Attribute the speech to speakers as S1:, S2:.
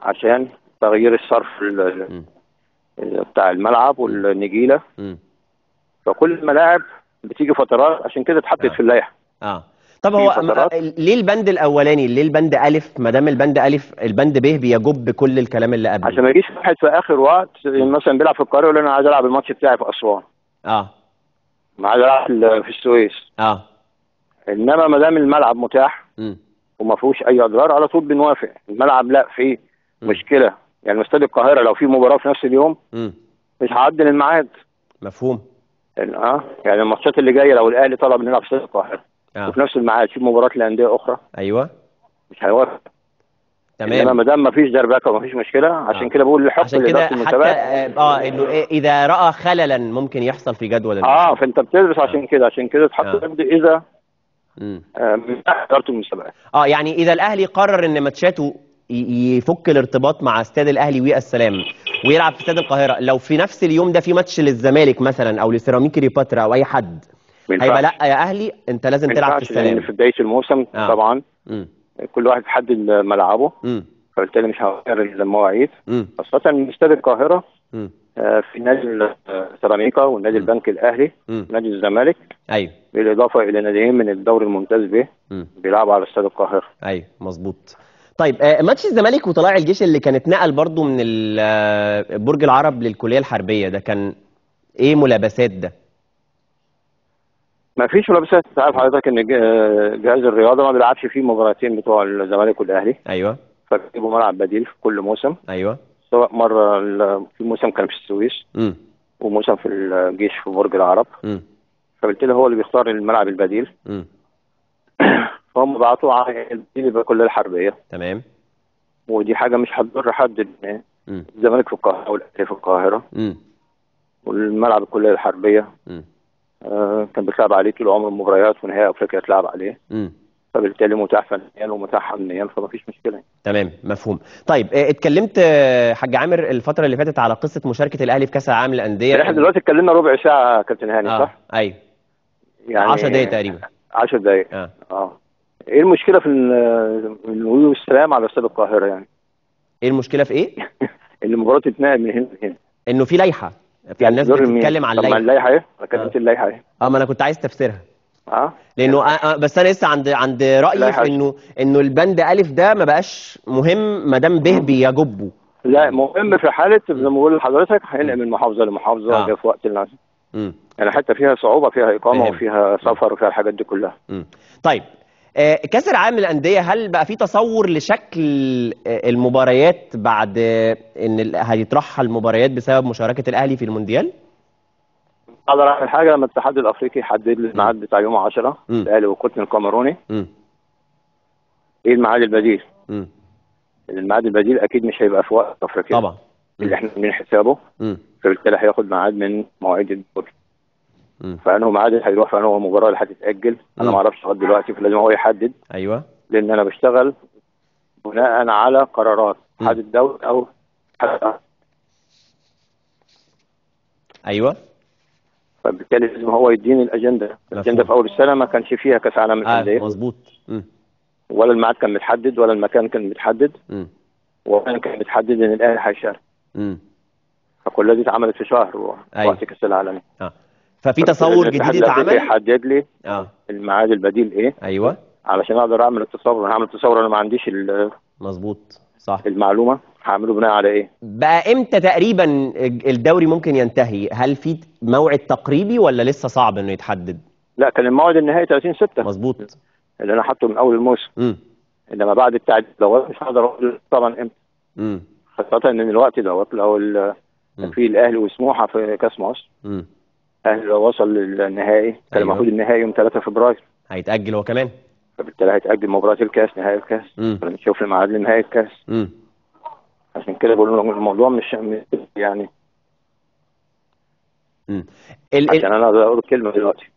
S1: عشان تغيير الصرف ال-
S2: مم.
S1: ال- بتاع الملعب والنجيله
S2: مم.
S1: فكل الملاعب بتيجي فترات عشان كده اتحطت
S2: آه.
S1: في اللائحه
S2: اه طب
S1: في
S2: هو
S1: فترات.
S2: م- ليه البند الاولاني ليه البند الف ما دام البند الف البند ب بيجب كل الكلام اللي قبله
S1: عشان ما يجيش واحد في اخر وقت مثلا بيلعب في القاهره يقول انا عايز العب الماتش بتاعي في اسوان
S2: اه
S1: ما عايز العب في- في السويس
S2: اه
S1: انما ما دام الملعب متاح
S2: مم.
S1: وما فيهوش اي اضرار على طول بنوافق الملعب لا فيه
S2: مم.
S1: مشكله يعني استاد القاهره لو في مباراه في نفس اليوم
S2: مم.
S1: مش هعدل الميعاد
S2: مفهوم
S1: يعني اه يعني الماتشات اللي جايه لو الاهلي طلب نلعب في استاد القاهره
S2: اه
S1: وفي نفس الميعاد في مباراه لانديه اخرى
S2: ايوه
S1: مش هيوافق انما
S2: تمام
S1: ما دام ما فيش دربكه وما فيش مشكله عشان
S2: آه.
S1: كده بقول لحكم
S2: عشان كده
S1: لاداره
S2: حتى
S1: المنتخبات
S2: اه آه، انه إيه اذا راى خللا ممكن يحصل في جدول المسابقة.
S1: اه فانت بتدرس عشان كده عشان كده تحط
S2: آه.
S1: بند اذا
S2: مم.
S1: آه، من اداره المسابقات
S2: اه يعني اذا الاهلي قرر ان ماتشاته ي- يفك الارتباط مع استاد الاهلي والسلام ويلعب في استاد القاهره لو في نفس اليوم ده في ماتش للزمالك مثلا او لسيراميكا كليوباترا او اي حد
S1: ما
S2: هيبقى
S1: ينفعش.
S2: لا يا اهلي انت لازم
S1: ما
S2: تلعب في
S1: ينفعش لان
S2: السلام
S1: في بدايه الموسم
S2: آه.
S1: طبعا
S2: مم.
S1: كل واحد يحدد ملعبه
S2: مم.
S1: فبالتالي مش هغير المواعيد
S2: مم.
S1: خاصه إن استاد القاهره
S2: مم.
S1: آه، في نادي آه، سيراميكا والنادي البنك الاهلي
S2: مم.
S1: ونادي الزمالك
S2: ايوه
S1: بالاضافه الى ناديين من الدوري الممتاز به
S2: مم.
S1: بيلعبوا على استاد القاهره
S2: ايوه مظبوط طيب آه، ماتش الزمالك وطلائع الجيش اللي كان اتنقل برضو من ال- آه، برج العرب للكليه الحربيه ده كان ايه ملابسات ده
S1: ما فيش ملابسات انت عارف حضرتك ان ج- جهاز الرياضه ما بيلعبش فيه مباراتين بتوع الزمالك والاهلي
S2: ايوه
S1: فبيجيبوا ملعب بديل في كل موسم
S2: ايوه
S1: سواء مره ال- في موسم كان في السويس
S2: مم.
S1: وموسم في الجيش في برج العرب
S2: مم.
S1: فبالتالي هو اللي بيختار الملعب البديل
S2: مم.
S1: فهم بعتوه على البديل يبقى كلها الحربيه
S2: تمام
S1: ودي حاجه مش هتضر حد إن
S2: مم.
S1: الزمالك في القاهره والاهلي في القاهره
S2: مم.
S1: والملعب الكليه الحربيه
S2: مم.
S1: آه، كان بيتلعب عليه طول عمر المباريات ونهائي افريقيا اتلعب عليه
S2: مم.
S1: فبالتالي متاح فنيا ومتاح امنيا فما فيش مشكله
S2: تمام مفهوم طيب آه، اتكلمت آه، حاج عامر الفتره اللي فاتت على قصه مشاركه الاهلي في كاس العالم للانديه
S1: احنا دلوقتي اتكلمنا ربع ساعه يا كابتن هاني
S2: اه
S1: صح؟
S2: ايوه
S1: يعني
S2: 10 دقايق تقريبا
S1: 10 دقايق
S2: اه
S1: اه ايه المشكله في ال- الوي والسلام على استاد القاهره يعني؟
S2: ايه المشكله في ايه
S1: اللي المباراه تتنقل من هنا لهنا
S2: انه في لائحه في الناس
S1: دور مين؟
S2: بتتكلم عن
S1: طب ما
S2: اللائحه
S1: اللائحه ايه؟ انا كلمت
S2: آه.
S1: اللائحه ايه؟
S2: اه ما انا كنت عايز تفسيرها
S1: اه
S2: لانه آه آه بس انا لسه عند عند رايي
S1: لائحة.
S2: في انه انه البند الف ده ما بقاش مهم ما دام به بيجبه
S1: لا مهم في حاله زي ما بقول لحضرتك هينقل من محافظه لمحافظه
S2: آه.
S1: جه في وقت الناس
S2: مم.
S1: يعني حتى فيها صعوبه فيها اقامه
S2: فهم.
S1: وفيها سفر وفيها الحاجات دي كلها
S2: مم. طيب آه، كاس العالم للانديه هل بقى في تصور لشكل آه، المباريات بعد آه، ان ال- هيترحل المباريات بسبب مشاركه الاهلي في المونديال؟
S1: اقدر اعمل حاجه لما الاتحاد الافريقي يحدد لي الميعاد بتاع يوم 10
S2: مم.
S1: الاهلي والقطن الكاميروني
S2: مم.
S1: ايه الميعاد البديل؟
S2: مم.
S1: الميعاد البديل اكيد مش هيبقى في وقت افريقيا
S2: طبعا
S1: اللي احنا عاملين حسابه
S2: مم.
S1: فبالتالي هياخد ميعاد من مواعيد الدور
S2: مم.
S1: فانه ميعاد اللي هيروح فانه المباراه اللي هتتاجل انا
S2: مم.
S1: ما اعرفش لغايه دلوقتي فلازم هو يحدد
S2: ايوه
S1: لان انا بشتغل بناء على قرارات
S2: مم.
S1: اتحاد الدولي او اتحاد-
S2: ايوه
S1: فبالتالي لازم هو يديني الاجنده الاجنده في اول السنه ما كانش فيها كاس عالم
S2: اه
S1: الانديه
S2: مظبوط مم.
S1: ولا الميعاد كان متحدد ولا المكان كان متحدد
S2: مم.
S1: ولا كان متحدد ان الاهلي هيشارك
S2: مم.
S1: فكل دي اتعملت في شهر و-
S2: أيوة.
S1: وقت كاس العالم
S2: اه ففي تصور
S1: الاتحاد
S2: جديد
S1: الأفريقي
S2: اتعمل
S1: يحدد لي
S2: اه
S1: الميعاد البديل ايه
S2: ايوه
S1: علشان اقدر اعمل التصور انا هعمل التصور انا ما عنديش ال-
S2: مظبوط صح
S1: المعلومه هعمله بناء على ايه
S2: بقى امتى تقريبا الدوري ممكن ينتهي هل في موعد تقريبي ولا لسه صعب انه يتحدد
S1: لا كان الموعد النهائي 30 6
S2: مظبوط
S1: اللي انا حاطه من اول الموسم
S2: امم
S1: انما بعد التعديل دوت مش هقدر اقول طبعا امتى
S2: امم
S1: خاصه ان الوقت دوت لو ال-
S2: مم.
S1: في الاهلي وسموحه في كاس مصر
S2: امم
S1: الاهلي لو وصل للنهائي كان
S2: أيوة.
S1: المفروض النهائي يوم 3 فبراير
S2: هيتاجل هو كمان
S1: فبالتالي هيتاجل مباراه الكاس نهائي الكاس
S2: امم
S1: فنشوف الميعاد لنهائي الكاس
S2: امم
S1: عشان كده بقول لهم الموضوع مش مش- يعني
S2: امم ال... ال...
S1: عشان انا اقدر اقول كلمه دلوقتي